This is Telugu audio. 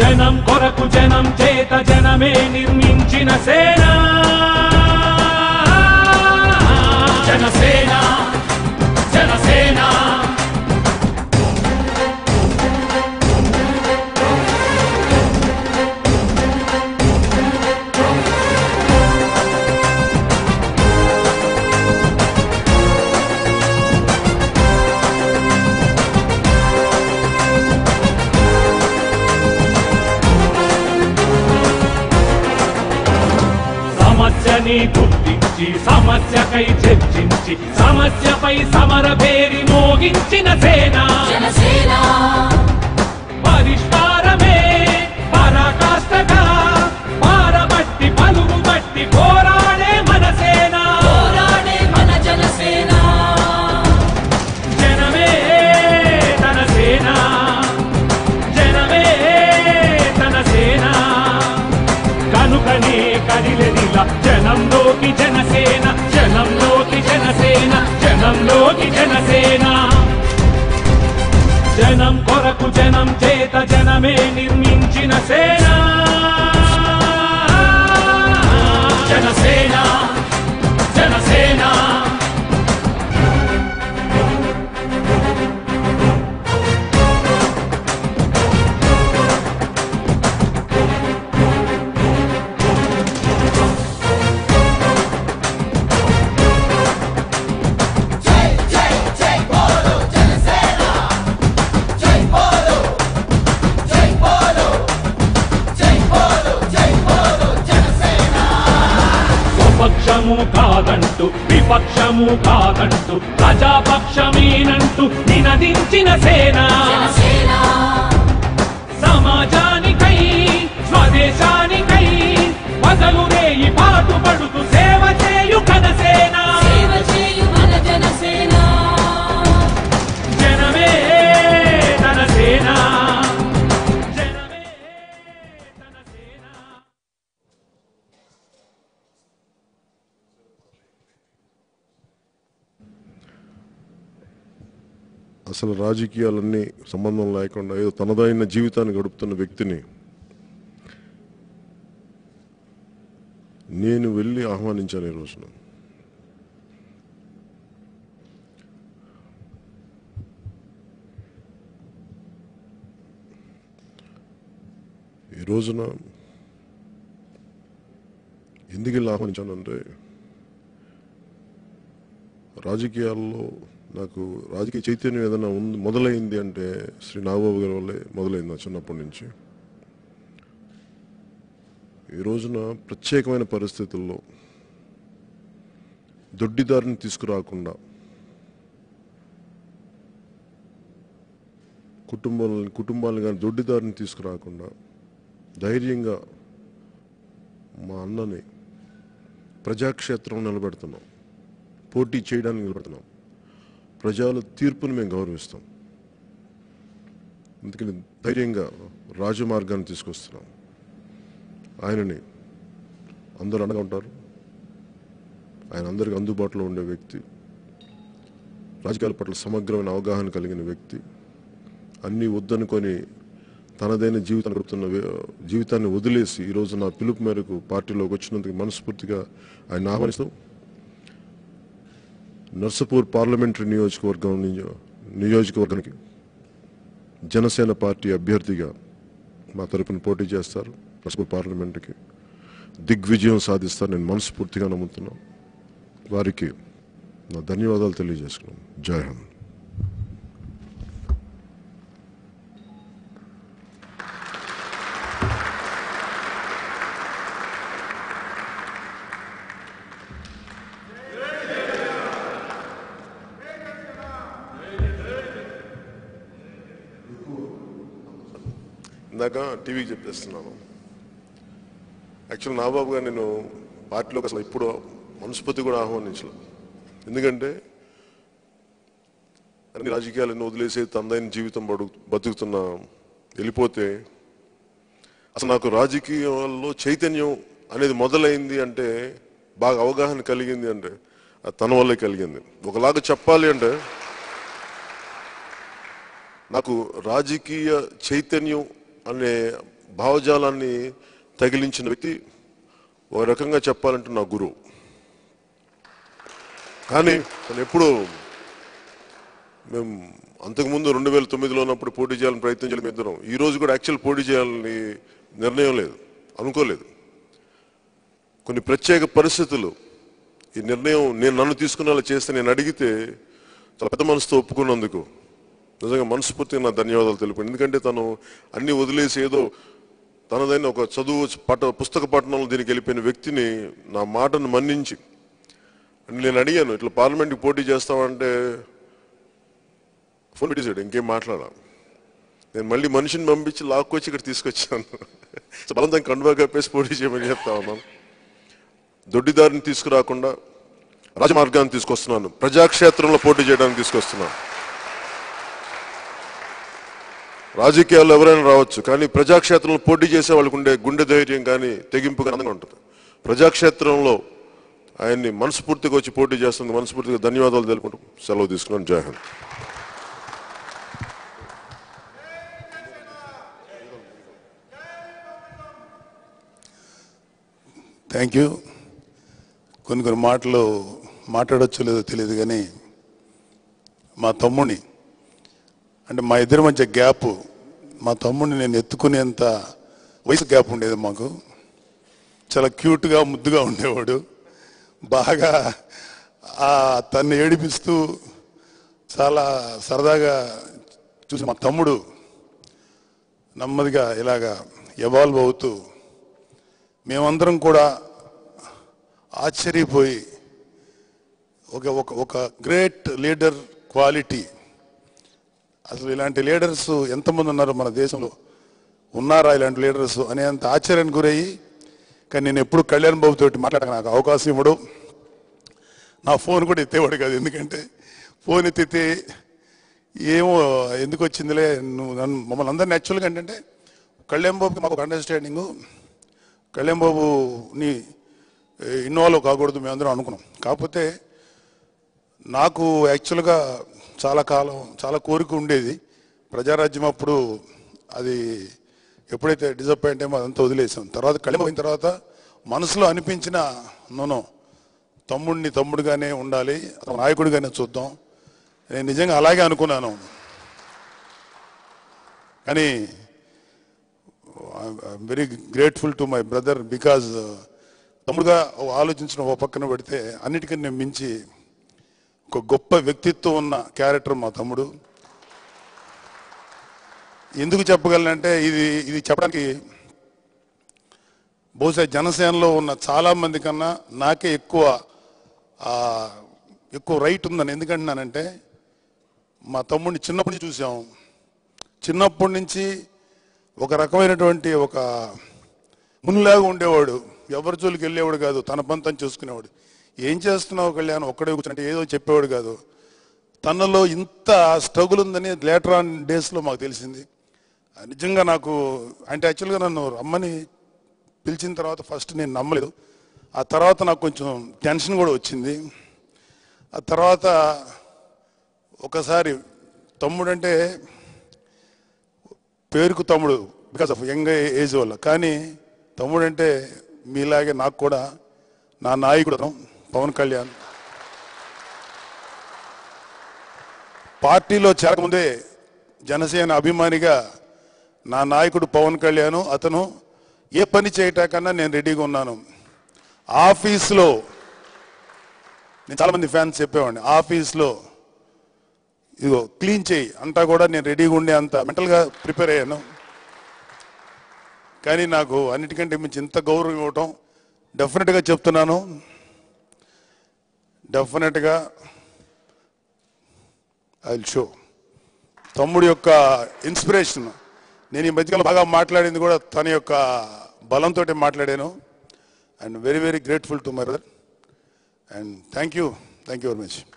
జనం కొరకు జనం చేత జనమే నిర్మించిన సేన జనసేన జనసేన సమస్యని గుర్తించి సమస్యకై చర్చించి సమస్యపై సమర పేరి మోగించిన సేన జనసేన పరిష్కారమే పరాకాష్ఠగా పారబట్టి పలుగు బట్టి పోరాడే మన సేన పోరాడే మన జనసేన జనమే తన సేన జనమే తన సేన కనుకనే కదిలెదిలా జనంలోకి జనసేన జనంలోకి జనసేన జనంలోకి జనసేన జనం కొరకు జనం చేత జనమే నిర్మించిన సేన జనసేన జనసేన స్వపక్షము కాదంటూ విపక్షము కాదంటూ ప్రజాపక్షమేనంటూ నినదించిన సేన జనసేన సమాజానికై స్వదేశానికై పగలు రేయి పాటు పడుతూ సేవ చేయు కనసేన సేవ చేయు మన జనసేన జనమే తన సేన జనమే తన సేన అసలు రాజకీయాలన్నీ సంబంధం లేకుండా ఏదో తనదైన జీవితాన్ని గడుపుతున్న వ్యక్తిని నేను వెళ్ళి ఆహ్వానించాను ఈ రోజున ఈ రోజున ఎందుకు వెళ్ళి ఆహ్వానించానంటే రాజకీయాల్లో నాకు రాజకీయ చైతన్యం ఏదైనా ఉంది మొదలైంది అంటే శ్రీ నాగబాబు గారి వల్లే మొదలైంది నా చిన్నప్పటి నుంచి ఈ రోజున ప్రత్యేకమైన పరిస్థితుల్లో దొడ్డిదారిని తీసుకురాకుండా కుటుంబాలని కుటుంబాలను కానీ దొడ్డిదారిని తీసుకురాకుండా ధైర్యంగా మా అన్నని ప్రజాక్షేత్రం నిలబెడుతున్నాం పోటీ చేయడానికి నిలబెడుతున్నాం ప్రజల తీర్పుని మేము గౌరవిస్తాం అందుకని ధైర్యంగా రాజమార్గాన్ని తీసుకొస్తున్నాం ఆయనని అందరూ అండగా ఉంటారు ఆయన అందరికి అందుబాటులో ఉండే వ్యక్తి రాజకీయాల పట్ల సమగ్రమైన అవగాహన కలిగిన వ్యక్తి అన్నీ వద్దనుకొని తనదైన జీవితాన్ని గడుపుతున్న వ్య- జీవితాన్ని వదిలేసి ఈరోజు నా పిలుపు మేరకు పార్టీలోకి వచ్చినందుకు మనస్ఫూర్తిగా ఆయన ఆహ్వానిస్తూ నర్సపూర్ పార్లమెంటరీ నియోజకవర్గం నియో- నియోజకవర్గానికి జనసేన పార్టీ అభ్యర్థిగా మా తరపున పోటీ చేస్తారు నర్సపూర్ పార్లమెంటుకి దిగ్విజయం సాధిస్తారు నేను మనస్ఫూర్తిగా నమ్ముతున్నాను వారికి నా ధన్యవాదాలు తెలియజేసుకున్నాను జై హింద్ ఇందాక టీవీకి చెప్పేస్తున్నాను యాక్చువల్ నాబాబు గారు నేను పార్టీలోకి అసలు ఇప్పుడు మనస్ఫూర్తి కూడా ఆహ్వానించలేదు ఎందుకంటే అన్ని రాజకీయాలను వదిలేసి తనదైన జీవితం బడు బతుకుతున్న వెళ్ళిపోతే అసలు నాకు రాజకీయాల్లో చైతన్యం అనేది మొదలైంది అంటే బాగా అవగాహన కలిగింది అంటే అది తన వల్లే కలిగింది ఒకలాగా చెప్పాలి అంటే నాకు రాజకీయ చైతన్యం అనే భావజాలాన్ని తగిలించిన వ్యక్తి ఒక రకంగా చెప్పాలంటే నా గురువు కానీ తను ఎప్పుడు మేము అంతకుముందు రెండు వేల తొమ్మిదిలో ఉన్నప్పుడు పోటీ చేయాలని ప్రయత్నం చేయడం ఇద్దరం ఈ రోజు కూడా యాక్చువల్ పోటీ చేయాలని నిర్ణయం లేదు అనుకోలేదు కొన్ని ప్రత్యేక పరిస్థితులు ఈ నిర్ణయం నేను నన్ను తీసుకునేలా చేస్తే నేను అడిగితే చాలా పెద్ద మనసుతో ఒప్పుకున్నందుకు నిజంగా మనస్ఫూర్తిగా నా ధన్యవాదాలు తెలిపాను ఎందుకంటే తను అన్ని వదిలేసి ఏదో తనదైన ఒక చదువు పట పుస్తక పట్టణంలో దీనికి వెళ్ళిపోయిన వ్యక్తిని నా మాటను మన్నించి అని నేను అడిగాను ఇట్లా పార్లమెంట్కి పోటీ చేస్తామంటే ఫోన్ పెట్టేశాడు ఇంకేం మాట్లాడా నేను మళ్ళీ మనిషిని పంపించి లాక్కొచ్చి ఇక్కడ తీసుకొచ్చాను సో బలంతం కండువా కప్పేసి పోటీ చేయమని చెప్తా ఉన్నాను దొడ్డిదారిని తీసుకురాకుండా రాజమార్గాన్ని తీసుకొస్తున్నాను ప్రజాక్షేత్రంలో పోటీ చేయడానికి తీసుకొస్తున్నాను రాజకీయాల్లో ఎవరైనా రావచ్చు కానీ ప్రజాక్షేత్రంలో పోటీ చేసే వాళ్ళకు ఉండే గుండె ధైర్యం కానీ తెగింపు కానీ అందంగా ఉంటుంది ప్రజాక్షేత్రంలో ఆయన్ని మనస్ఫూర్తిగా వచ్చి పోటీ చేస్తుంది మనస్ఫూర్తిగా ధన్యవాదాలు తెలుపుకుంటూ సెలవు తీసుకున్నాను జై హింద్ థ్యాంక్ యూ కొన్ని కొన్ని మాటలు మాట్లాడొచ్చో లేదో తెలియదు కానీ మా తమ్ముడిని అంటే మా ఇద్దరి మధ్య గ్యాప్ మా తమ్ముడిని నేను ఎత్తుకునేంత వయసు గ్యాప్ ఉండేది మాకు చాలా క్యూట్గా ముద్దుగా ఉండేవాడు బాగా ఆ తన్ని ఏడిపిస్తూ చాలా సరదాగా చూసి మా తమ్ముడు నెమ్మదిగా ఇలాగా ఎవాల్వ్ అవుతూ మేమందరం కూడా ఆశ్చర్యపోయి ఒక ఒక ఒక గ్రేట్ లీడర్ క్వాలిటీ అసలు ఇలాంటి లీడర్స్ ఎంతమంది ఉన్నారు మన దేశంలో ఉన్నారా ఇలాంటి లీడర్స్ అనేంత ఆశ్చర్యానికి గురయ్యి కానీ నేను ఎప్పుడు కళ్యాణ్ బాబు తోటి మాట్లాడక నాకు అవకాశం ఇవ్వడు నా ఫోన్ కూడా ఎత్తేవాడు కాదు ఎందుకంటే ఫోన్ ఎత్తితే ఏమో ఎందుకు వచ్చిందిలే నువ్వు నన్ను మమ్మల్ని అందరినీ యాక్చువల్గా ఏంటంటే కళ్యాణ్ బాబుకి మాకు ఒక అండర్స్టాండింగు కళ్యాణ్ బాబుని ఇన్వాల్వ్ కాకూడదు మేమందరం అనుకున్నాం కాకపోతే నాకు యాక్చువల్గా చాలా కాలం చాలా కోరిక ఉండేది ప్రజారాజ్యం అప్పుడు అది ఎప్పుడైతే డిసప్పాయింట్ అయ్యో అదంతా వదిలేసాం తర్వాత కళ్యాణ్ పోయిన తర్వాత మనసులో అనిపించిన నూనె తమ్ముడిని తమ్ముడుగానే ఉండాలి అతను నాయకుడిగానే చూద్దాం నేను నిజంగా అలాగే అనుకున్నాను కానీ I'm very grateful to my brother because తమ్ముడుగా ఆలోచించిన ఓ పక్కన పెడితే అన్నిటికన్నా మించి ఒక గొప్ప వ్యక్తిత్వం ఉన్న క్యారెక్టర్ మా తమ్ముడు ఎందుకు చెప్పగలనంటే ఇది ఇది చెప్పడానికి బహుశా జనసేనలో ఉన్న చాలా మంది కన్నా నాకే ఎక్కువ ఆ, ఎక్కువ రైట్ ఉందని ఎందుకంటున్నానంటే మా తమ్ముడిని చిన్నప్పటి నుంచి చూసాం చిన్నప్పటి నుంచి ఒక రకమైనటువంటి ఒక మునిలాగా ఉండేవాడు ఎవరి జోలికి వెళ్ళేవాడు కాదు తన పని తను చూసుకునేవాడు ఏం చేస్తున్నావు కళ్యాణ్ ఒక్కడే కూర్చుంటే ఏదో చెప్పేవాడు కాదు తనలో ఇంత స్ట్రగుల్ ఉందని లేటర్ ఆన్ డేస్లో మాకు తెలిసింది నిజంగా నాకు అంటే యాక్చువల్గా నన్ను రమ్మని పిలిచిన తర్వాత ఫస్ట్ నేను నమ్మలేదు ఆ తర్వాత నాకు కొంచెం టెన్షన్ కూడా వచ్చింది ఆ తర్వాత ఒకసారి తమ్ముడు అంటే పేరుకు తమ్ముడు బికాస్ ఆఫ్ యంగ్ ఏజ్ వల్ల కానీ తమ్ముడు అంటే మీలాగే నాకు కూడా నా నాయకుడు పవన్ కళ్యాణ్ పార్టీలో చేరకముందే జనసేన అభిమానిగా నా నాయకుడు పవన్ కళ్యాణ్ అతను ఏ పని చేయటాకన్నా నేను రెడీగా ఉన్నాను ఆఫీస్లో నేను చాలా మంది ఫ్యాన్స్ చెప్పేవాడిని ఆఫీస్లో ఇదిగో క్లీన్ చేయి అంతా కూడా నేను రెడీగా ఉండే అంత మెంటల్గా ప్రిపేర్ అయ్యాను కానీ నాకు అన్నిటికంటే మించి ఇంత గౌరవం ఇవ్వటం డెఫినెట్గా చెప్తున్నాను డెఫినెట్గా ఐ విల్ షో తమ్ముడు యొక్క ఇన్స్పిరేషన్ నేను ఈ మధ్యకాలం బాగా మాట్లాడింది కూడా తన యొక్క బలంతో మాట్లాడాను and very very grateful to my brother and thank you thank you very much